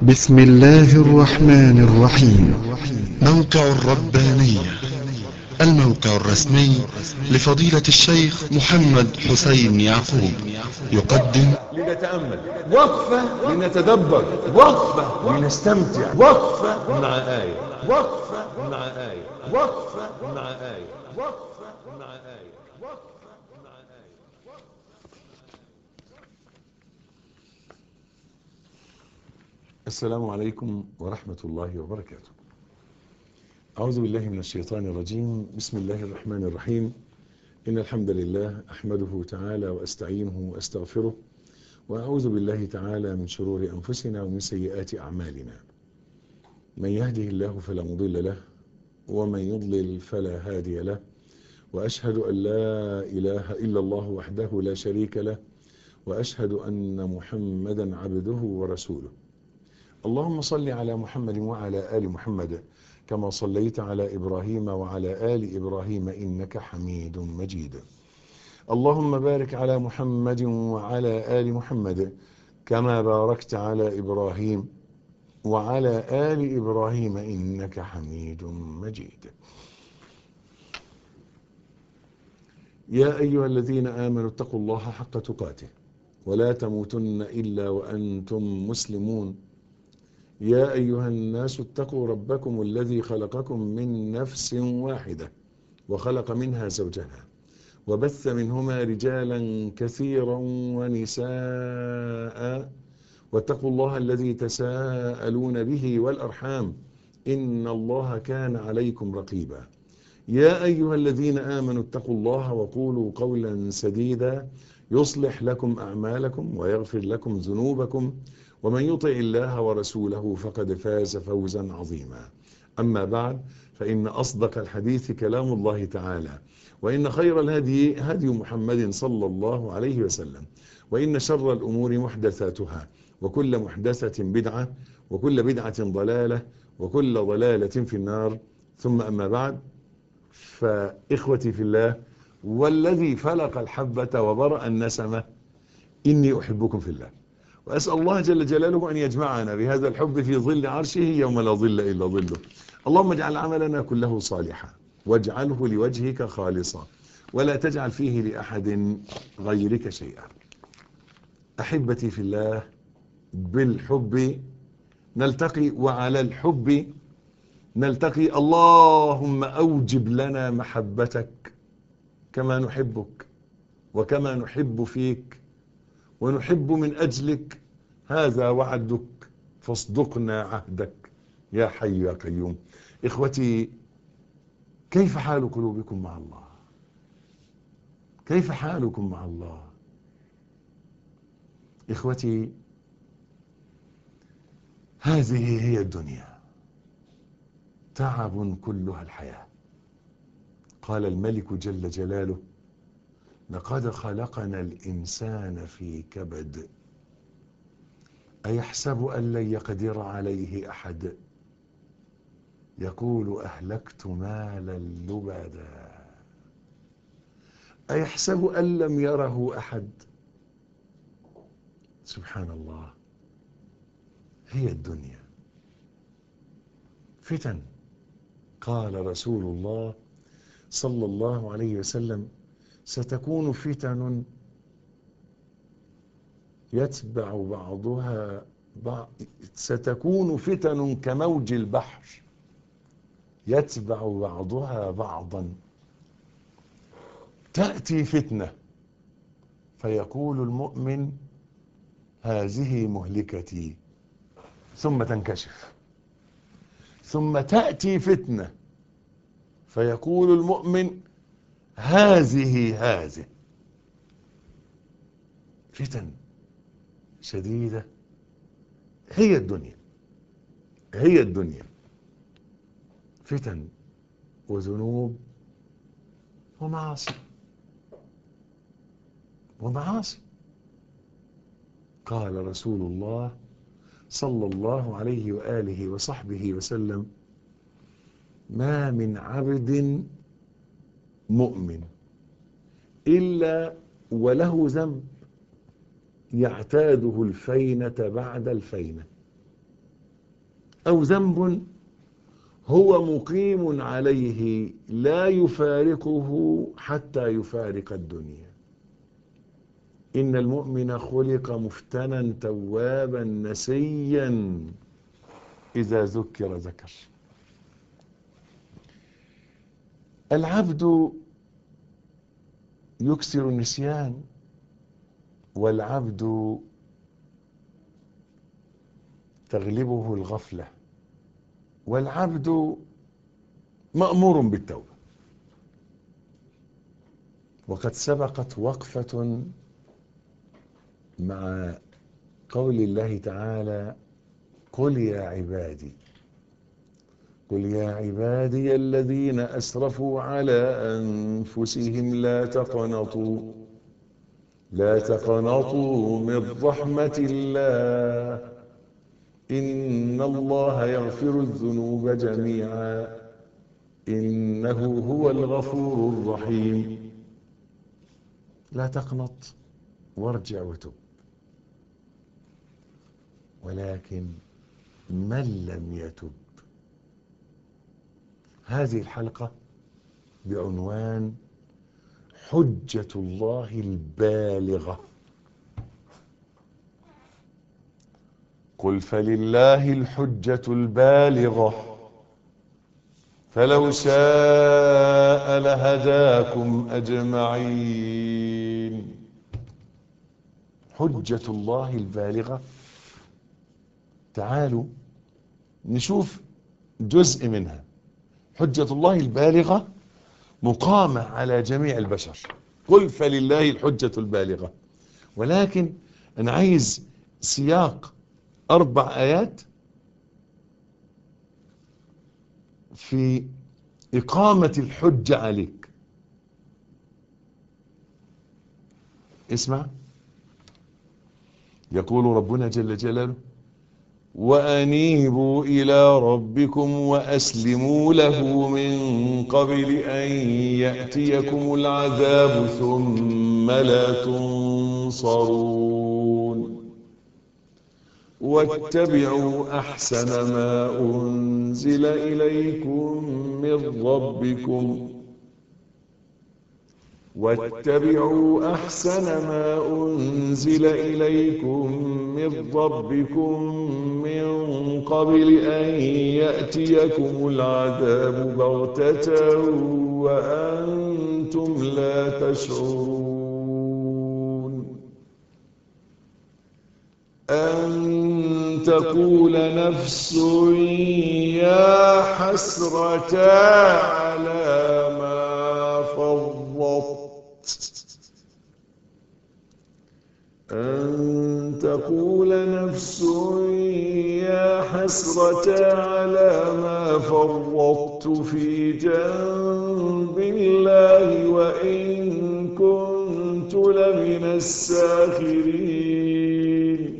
بسم الله الرحمن الرحيم موقع الربانية الموقع الرسمي لفضيلة الشيخ محمد حسين يعقوب يقدم لنتأمل وقفة لنتدبر وقفة لنستمتع وقفة مع آية وقفة مع آية وقفة مع آية وقفة مع آية وقفة مع آية السلام عليكم ورحمة الله وبركاته أعوذ بالله من الشيطان الرجيم بسم الله الرحمن الرحيم إن الحمد لله أحمده تعالى وأستعينه وأستغفره وأعوذ بالله تعالى من شرور أنفسنا ومن سيئات أعمالنا من يهده الله فلا مضل له ومن يضلل فلا هادي له وأشهد أن لا إله إلا الله وحده لا شريك له وأشهد أن محمدا عبده ورسوله اللهم صل على محمد وعلى آل محمد كما صليت على إبراهيم وعلى آل إبراهيم إنك حميد مجيد اللهم بارك على محمد وعلى آل محمد كما باركت على إبراهيم وعلى آل إبراهيم إنك حميد مجيد يا أيها الذين آمنوا اتقوا الله حق تقاته ولا تموتن إلا وأنتم مسلمون يا أيها الناس اتقوا ربكم الذي خلقكم من نفس واحدة وخلق منها زوجها وبث منهما رجالا كثيرا ونساء واتقوا الله الذي تساءلون به والأرحام إن الله كان عليكم رقيبا يا أيها الذين آمنوا اتقوا الله وقولوا قولا سديدا يصلح لكم أعمالكم ويغفر لكم ذنوبكم ومن يطع الله ورسوله فقد فاز فوزا عظيما أما بعد فإن أصدق الحديث كلام الله تعالى وإن خير الهدي هدي محمد صلى الله عليه وسلم وإن شر الأمور محدثاتها وكل محدثة بدعة وكل بدعة ضلالة وكل ضلالة في النار ثم أما بعد فإخوتي في الله والذي فلق الحبة وبرأ النسمة إني أحبكم في الله وأسأل الله جل جلاله أن يجمعنا بهذا الحب في ظل عرشه يوم لا ظل إلا ظله اللهم اجعل عملنا كله صالحا واجعله لوجهك خالصا ولا تجعل فيه لأحد غيرك شيئا أحبتي في الله بالحب نلتقي وعلى الحب نلتقي اللهم أوجب لنا محبتك كما نحبك وكما نحب فيك ونحب من أجلك هذا وعدك فاصدقنا عهدك يا حي يا قيوم إخوتي كيف حال قلوبكم مع الله كيف حالكم مع الله إخوتي هذه هي الدنيا تعب كلها الحياة قال الملك جل جلاله لقد خلقنا الإنسان في كبد أيحسب أن لن يقدر عليه أحد يقول أهلكت مالا لبدا أيحسب أن لم يره أحد سبحان الله هي الدنيا فتن قال رسول الله صلى الله عليه وسلم ستكون فتن يتبع بعضها بعض ستكون فتن كموج البحر يتبع بعضها بعضا تأتي فتنة فيقول المؤمن هذه مهلكتي ثم تنكشف ثم تأتي فتنة فيقول المؤمن هذه هذه فتن شديدة هي الدنيا هي الدنيا فتن وذنوب ومعاصي ومعاصي قال رسول الله صلى الله عليه وآله وصحبه وسلم ما من عبد مؤمن إلا وله ذنب يعتاده الفينة بعد الفينة أو ذنب هو مقيم عليه لا يفارقه حتى يفارق الدنيا إن المؤمن خلق مفتنا توابا نسيا إذا ذكر ذكر العبد يكسر النسيان والعبد تغلبه الغفلة والعبد مأمور بالتوبة وقد سبقت وقفة مع قول الله تعالى قل يا عبادي قل يا عبادي الذين أسرفوا على أنفسهم لا تقنطوا لا تقنطوا من رحمة الله إن الله يغفر الذنوب جميعا إنه هو الغفور الرحيم لا تقنط وارجع وتب ولكن من لم يتب هذه الحلقة بعنوان حجة الله البالغة قل فلله الحجة البالغة فلو شاء لهداكم أجمعين حجة الله البالغة تعالوا نشوف جزء منها حجة الله البالغة مقامة على جميع البشر قل فلله الحجة البالغة ولكن أنا عايز سياق أربع آيات في إقامة الحجة عليك اسمع يقول ربنا جل جلاله وأنيبوا إلى ربكم وأسلموا له من قبل أن يأتيكم العذاب ثم لا تنصرون واتبعوا أحسن ما أنزل إليكم من ربكم واتبعوا أحسن ما أنزل إليكم من ربكم من قبل أن يأتيكم العذاب بغتة وأنتم لا تشعرون أن تقول نفس يا حسرة على ما فرطت أن تقول نفس يا حسرة على ما فرطت في جنب الله وإن كنت لمن الساخرين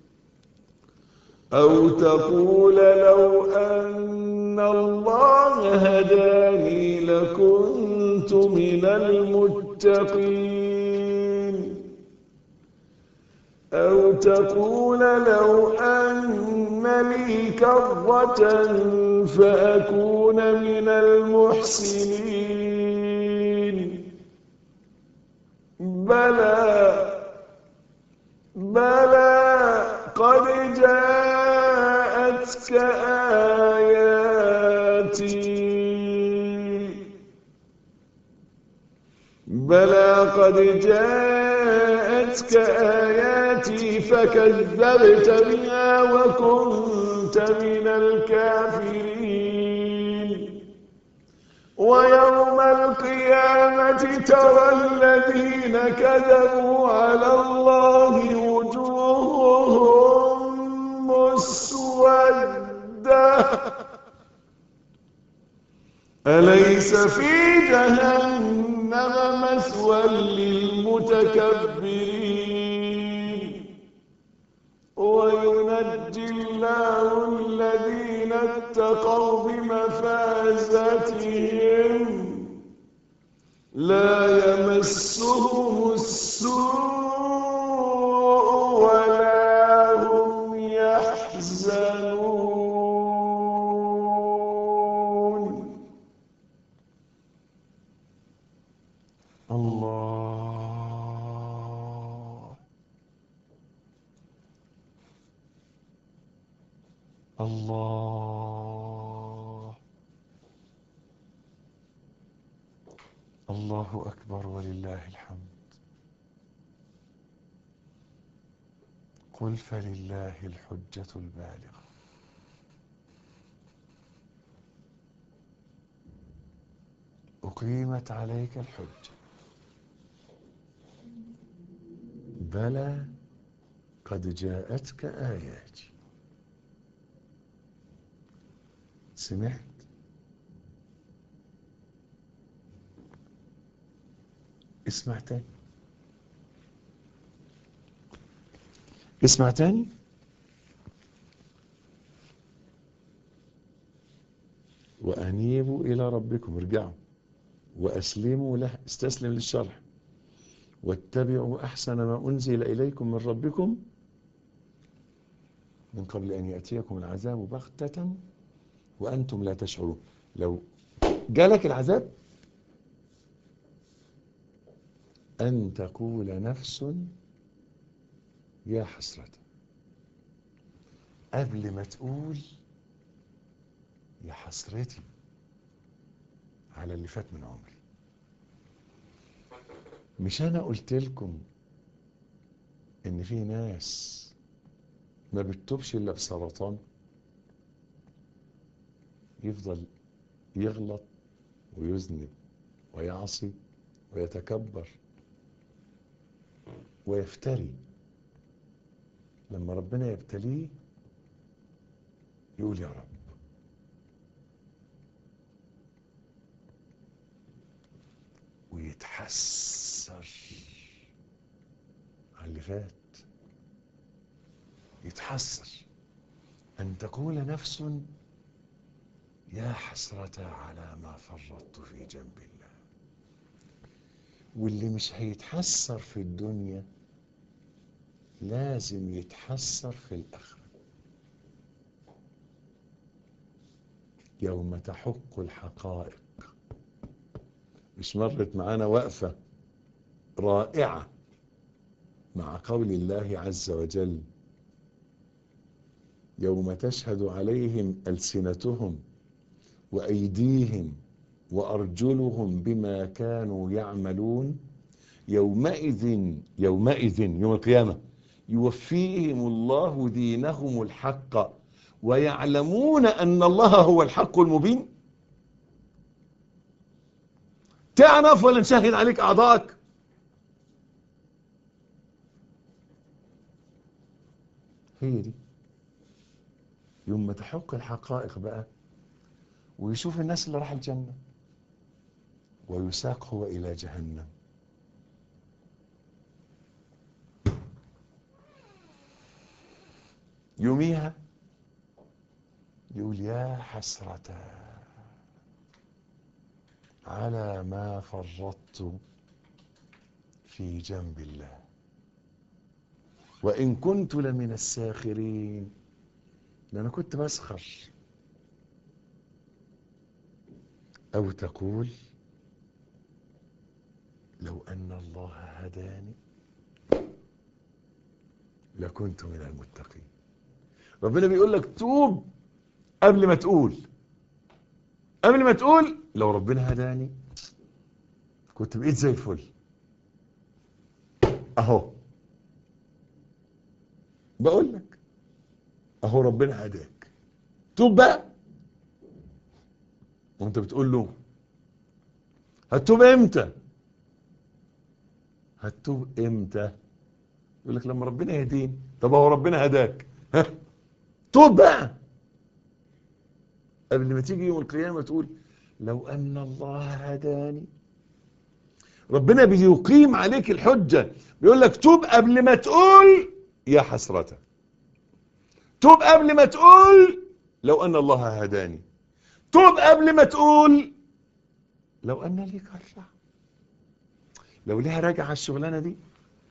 أو تقول لو أن الله هداني لكنت من المتقين أو تقول لو أن لي كرة فأكون من المحسنين بلى بلى قد جاءتك آياتي بلى قد جاءتك آياتي فكذبت بها وكنت من الكافرين ويوم القيامة ترى الذين كذبوا على الله وجوههم مسودة أليس في جهنم مثوى للمتكبرين وينجي الله الذين اتقوا بمفازتهم لا يمسهم السوء ولا هم يحزنون الله الله أكبر ولله الحمد قل فلله الحجة البالغة أقيمت عليك الحجة بلى قد جاءتك آياتي سمعت اسمع تاني اسمع تاني وأنيبوا إلى ربكم ارجعوا وأسلموا له استسلم للشرح واتبعوا أحسن ما أنزل إليكم من ربكم من قبل أن يأتيكم العذاب بغتة وأنتم لا تشعرون لو جالك العذاب أن تقول نفس يا حسرة قبل ما تقول يا حسرتي على اللي فات من عمري مش أنا قلت لكم إن في ناس ما بتتوبش إلا بسرطان يفضل يغلط ويذنب ويعصي ويتكبر ويفتري لما ربنا يبتليه يقول يا رب ويتحسر على اللي فات يتحسر أن تقول نفس يا حسرة على ما فرطت في جنب الله واللي مش هيتحسر في الدنيا لازم يتحسر في الآخرة يوم تحق الحقائق مش مرت معانا وقفة رائعة مع قول الله عز وجل يوم تشهد عليهم ألسنتهم وأيديهم وأرجلهم بما كانوا يعملون يومئذ يومئذ يوم القيامة يوفيهم الله دينهم الحق ويعلمون أن الله هو الحق المبين تعرف ولا نشهد عليك أعضائك هي دي يوم ما تحق الحقائق بقى ويشوف الناس اللي راح الجنة ويساق هو إلى جهنم يوميها يقول يا حسرة على ما فرطت في جنب الله وإن كنت لمن الساخرين ده أنا كنت بسخر أو تقول لو أن الله هداني لكنت من المتقين ربنا بيقول لك توب قبل ما تقول قبل ما تقول لو ربنا هداني كنت بقيت زي الفل اهو بقول لك اهو ربنا هداك توب بقى وانت بتقول له هتوب امتى هتوب امتى يقول لك لما ربنا يهديني طب هو ربنا هداك ها توب بقى قبل ما تيجي يوم القيامة تقول لو أن الله هداني ربنا بيقيم عليك الحجة بيقول لك توب قبل ما تقول يا حسرة توب قبل ما تقول لو أن الله هداني توب قبل ما تقول لو أن لي كرة لو ليها راجعة الشغلانة دي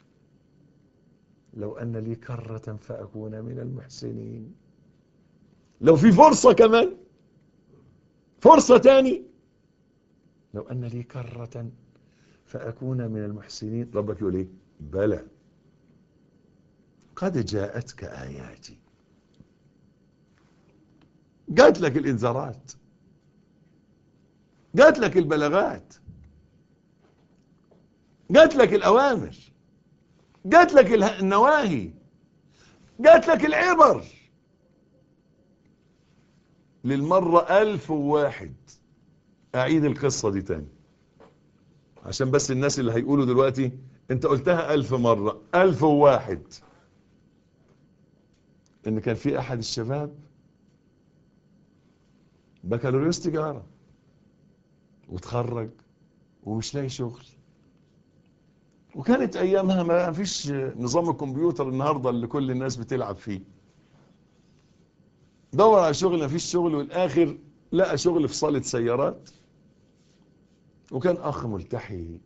لو أن لي كرة فأكون من المحسنين لو في فرصة كمان فرصة تاني لو أن لي كرة فأكون من المحسنين ربك يقول إيه بلى قد جاءتك آياتي جات لك الانذارات جات لك البلاغات جات لك الأوامر جات لك اله- النواهي جات لك العبر للمرة ألف وواحد أعيد القصة دي تاني عشان بس الناس اللي هيقولوا دلوقتي انت قلتها ألف مرة ألف وواحد ان كان في أحد الشباب بكالوريوس تجارة وتخرج ومش لاقي شغل وكانت ايامها ما فيش نظام الكمبيوتر النهاردة اللي كل الناس بتلعب فيه دور على شغل ما فيش شغل والاخر لقى شغل في صالة سيارات وكان اخ ملتحي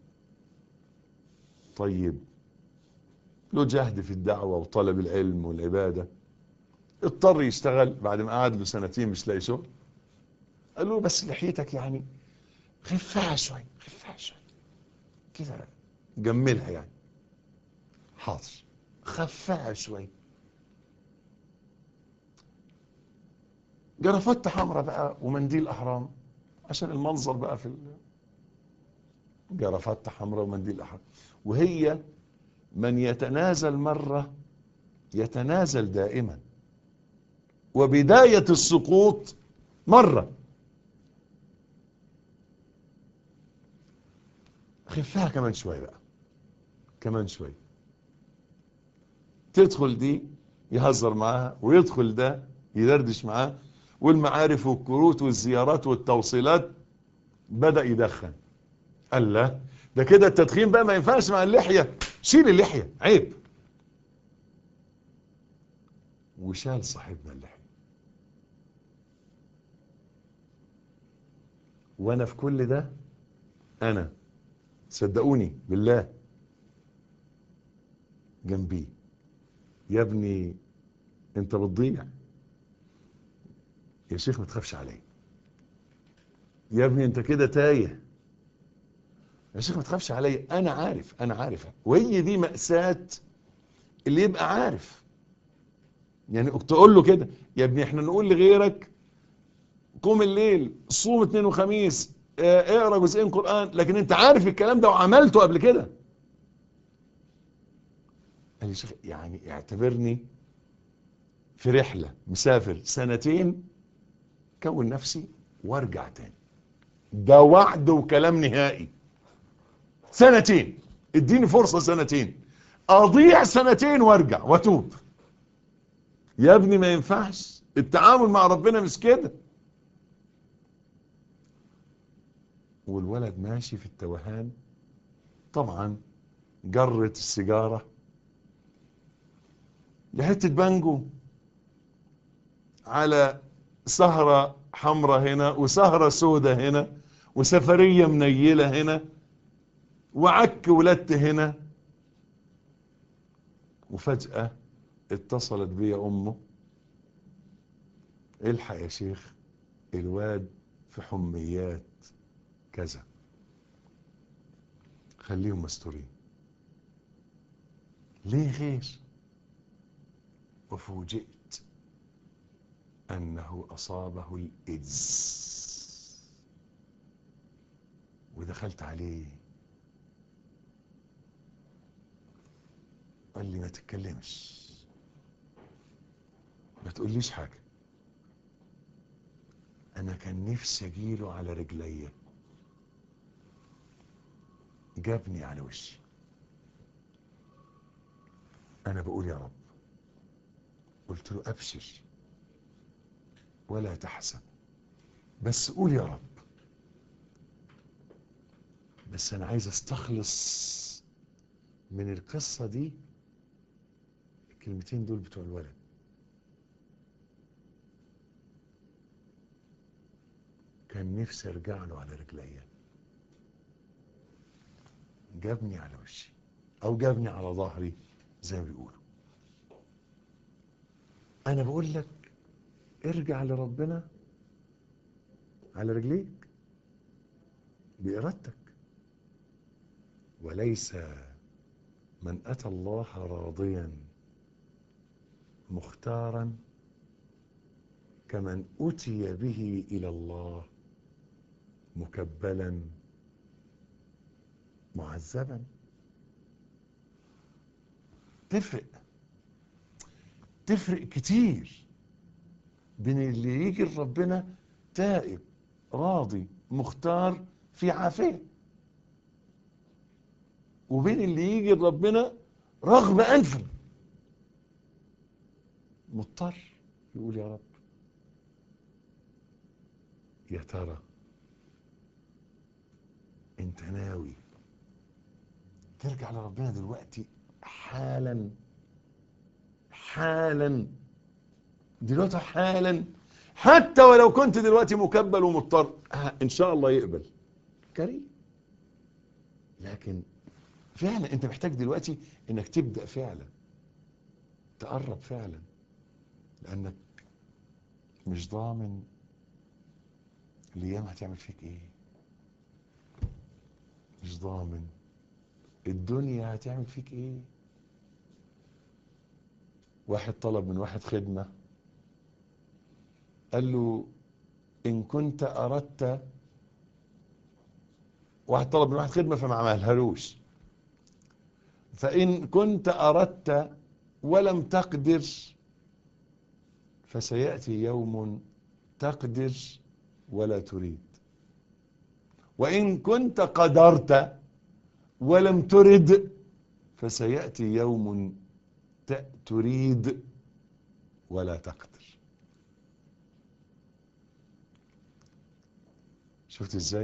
طيب له جهد في الدعوة وطلب العلم والعبادة اضطر يشتغل بعد ما قعد له سنتين مش لاقي شغل قال له بس لحيتك يعني خفها شوي خفها شوي كده جملها يعني حاضر خفها شوي جرافته حمراء بقى ومنديل احرام عشان المنظر بقى في ال... جرافته حمراء ومنديل احرام وهي من يتنازل مرة يتنازل دائما وبداية السقوط مرة خفها كمان شوي بقى كمان شوي تدخل دي يهزر معاها ويدخل ده يدردش معاه والمعارف والكروت والزيارات والتوصيلات بدأ يدخن قال لا ده كده التدخين بقى ما ينفعش مع اللحية شيل اللحية عيب وشال صاحبنا اللحية وانا في كل ده انا صدقوني بالله جنبي يا ابني انت بتضيع يا شيخ ما تخافش عليا يا ابني انت كده تايه يا شيخ ما تخافش عليا انا عارف انا عارف وهي دي مأساة اللي يبقى عارف يعني تقول له كده يا ابني احنا نقول لغيرك قوم الليل صوم اثنين وخميس اه، اقرا جزئين قرآن لكن انت عارف الكلام ده وعملته قبل كده قال لي شيخ يعني اعتبرني في رحلة مسافر سنتين كون نفسي وارجع تاني ده وعد وكلام نهائي سنتين اديني فرصة سنتين اضيع سنتين وارجع واتوب يا ابني ما ينفعش التعامل مع ربنا مش كده والولد ماشي في التوهان طبعا جرت السيجارة لحتة بانجو على سهرة حمراء هنا وسهرة سودة هنا وسفرية منيلة هنا وعك ولدت هنا وفجأة اتصلت بي أمه الحق يا شيخ الواد في حميات كذا خليهم مستورين ليه غير وفوجئت أنه أصابه الإيدز ودخلت عليه قال لي ما تتكلمش ما تقوليش حاجة أنا كان نفسي أجيله على رجليا جابني على وشي أنا بقول يا رب قلت له أبشر ولا تحزن بس قول يا رب بس أنا عايز أستخلص من القصة دي الكلمتين دول بتوع الولد كان نفسي ارجع له على رجليا جابني على وشي او جابني على ظهري زي ما بيقولوا انا بقول لك ارجع لربنا على رجليك بإرادتك وليس من أتى الله راضيا مختارا كمن أتي به إلى الله مكبلا معذبا تفرق تفرق كتير بين اللي يجي لربنا تائب راضي مختار في عافية وبين اللي يجي لربنا رغم أنفه مضطر يقول يا رب يا ترى انت ناوي ترجع لربنا دلوقتي حالا حالا دلوقتي حالا حتى ولو كنت دلوقتي مكبل ومضطر ها، ان شاء الله يقبل كريم لكن فعلا انت محتاج دلوقتي انك تبدأ فعلا تقرب فعلا لانك مش ضامن الايام هتعمل فيك ايه مش ضامن الدنيا هتعمل فيك ايه واحد طلب من واحد خدمة قال له ان كنت اردت واحد طلب من واحد خدمة فما عملهالوش فان كنت اردت ولم تقدر فسيأتي يوم تقدر ولا تريد وإن كنت قدرت ولم ترد فسيأتي يوم ت- تريد ولا تقدر شفت ازاي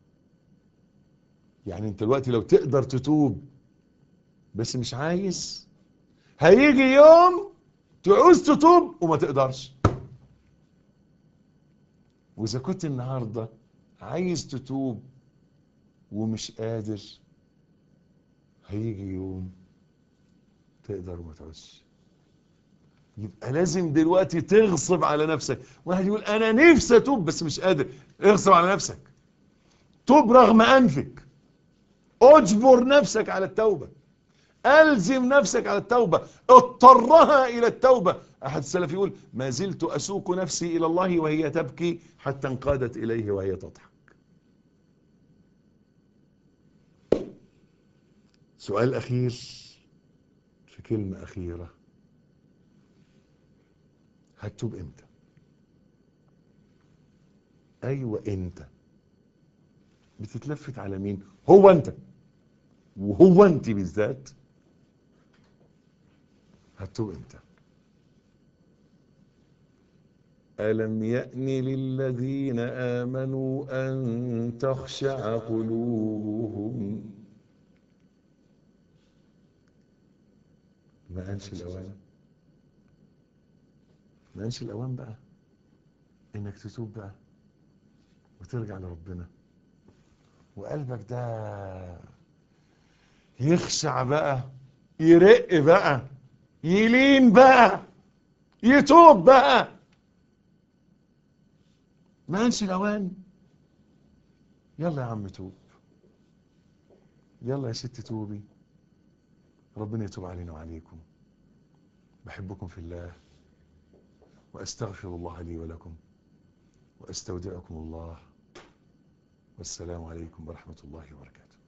يعني انت دلوقتي لو تقدر تتوب بس مش عايز هيجي يوم تعوز تتوب وما تقدرش واذا كنت النهارده عايز تتوب ومش قادر هيجي يوم تقدر وما تعوزش يبقى لازم دلوقتي تغصب على نفسك واحد يقول انا نفسي اتوب بس مش قادر اغصب على نفسك توب رغم انفك اجبر نفسك على التوبه ألزم نفسك على التوبة اضطرها إلى التوبة أحد السلف يقول ما زلت أسوق نفسي إلى الله وهي تبكي حتى انقادت إليه وهي تضحك سؤال أخير في كلمة أخيرة هتتوب إمتى أيوة أنت بتتلفت على مين هو أنت وهو أنت بالذات هتوب امتى ألم يأن للذين آمنوا أن تخشع قلوبهم ما أنش الأوان ما أنش الأوان بقى إنك تتوب بقى وترجع لربنا وقلبك ده يخشع بقى يرق بقى يلين بقى يتوب بقى ما انش الاوان يلا يا عم توب يلا يا ست توبي ربنا يتوب علينا وعليكم بحبكم في الله واستغفر الله لي ولكم واستودعكم الله والسلام عليكم ورحمة الله وبركاته